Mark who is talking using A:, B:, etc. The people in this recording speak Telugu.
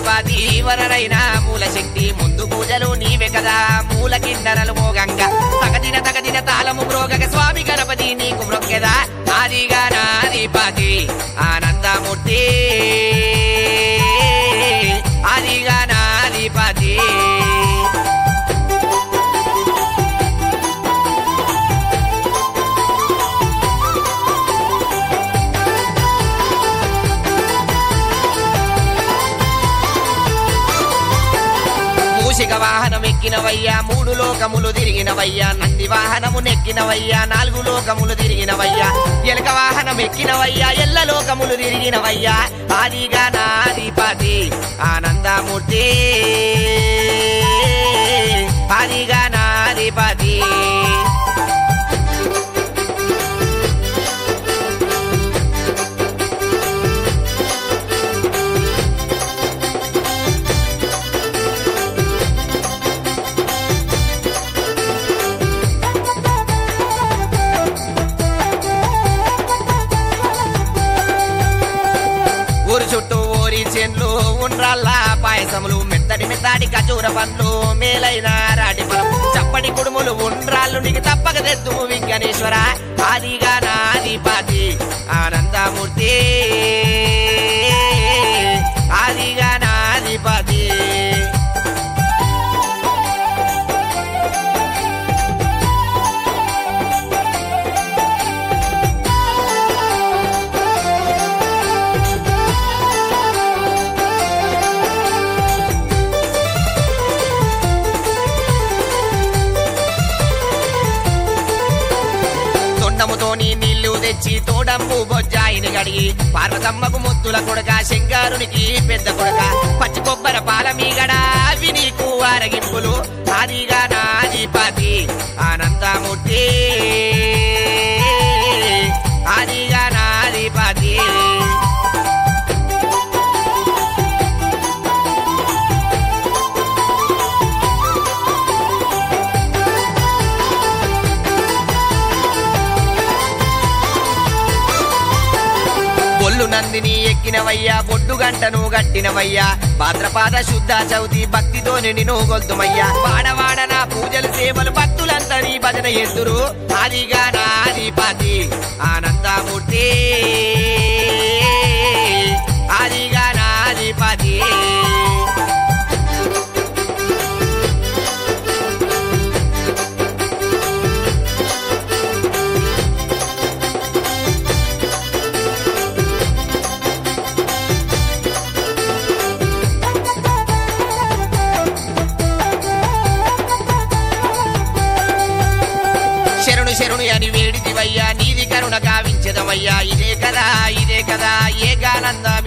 A: అధిపతి వరరైన మూల శక్తి ముందు పూజలు నీవే కదా మూల కిందరలు మోగంగా తగదిన తగదిన తాళము మ్రోగక స్వామి గణపతి నీకు మ్రొక్కెదా ఆదిగా నాధిపతి ఆనందమూర్తి ఆదిగా నాధిపతి మూషిక వాహనం ఎక్కినవయ్యా మూడు లోకములు తిరిగినవయ్యా నంది వాహనము నెక్కినవయ్యా నాలుగు లోకములు తిరిగినవయ్యా ఎలక వాహనం ఎక్కినవయ్యా ఎల్ల లోకములు తిరిగినవయ్యా ఆదిగా నాధిపతి ఆనందమూర్తి ఆదిగా నాధిపతి ఊరు చుట్టూ ఊరి చెన్లు ఉండ్రాళ్ళ పాయసములు మెత్తడి మెత్తడి ఖజూర పండ్లు మేలైన రాటి ఫలం చప్పటి కుడుములు ఉండ్రాళ్ళు నీకు తప్పక తెద్దు విజ్ఞానేశ్వర ఆదిగా నాధిపతి ఆనందమూర్తి ఆదిగా నాధిపతి తొండముతోని నీళ్లు తెచ్చి తోడంబు బొజ్జాయిని గడిగి పార్వతమ్మకు ముద్దుల కొడక శంకరునికి పెద్ద కొడక పచ్చి కొబ్బర పాల మీగడ అవి నీకు ఆరగింపులు ఆదిగా నాధిపతి ఆనందమూర్తి ఆదిగా నాధిపతి బొల్లు నందిని ఎక్కినవయ్యా బొడ్డు గంటను గట్టినవయ్యా భాద్రపాద శుద్ధ చవితి భక్తితో నిన్ను గొల్తుమయ్యా వాడవాడ నా పూజలు సేవలు భక్తులంతా నీ భజన ఎద్దురు ఆదిగా నాధిపతి ఆనందమూర్తి ఆదిగా నాధిపతి శరణు శరణు అని వేడిదివయ్యా నీది కరుణ కావించదవయ్యా ఇదే కదా ఇదే కదా ఏ గానంద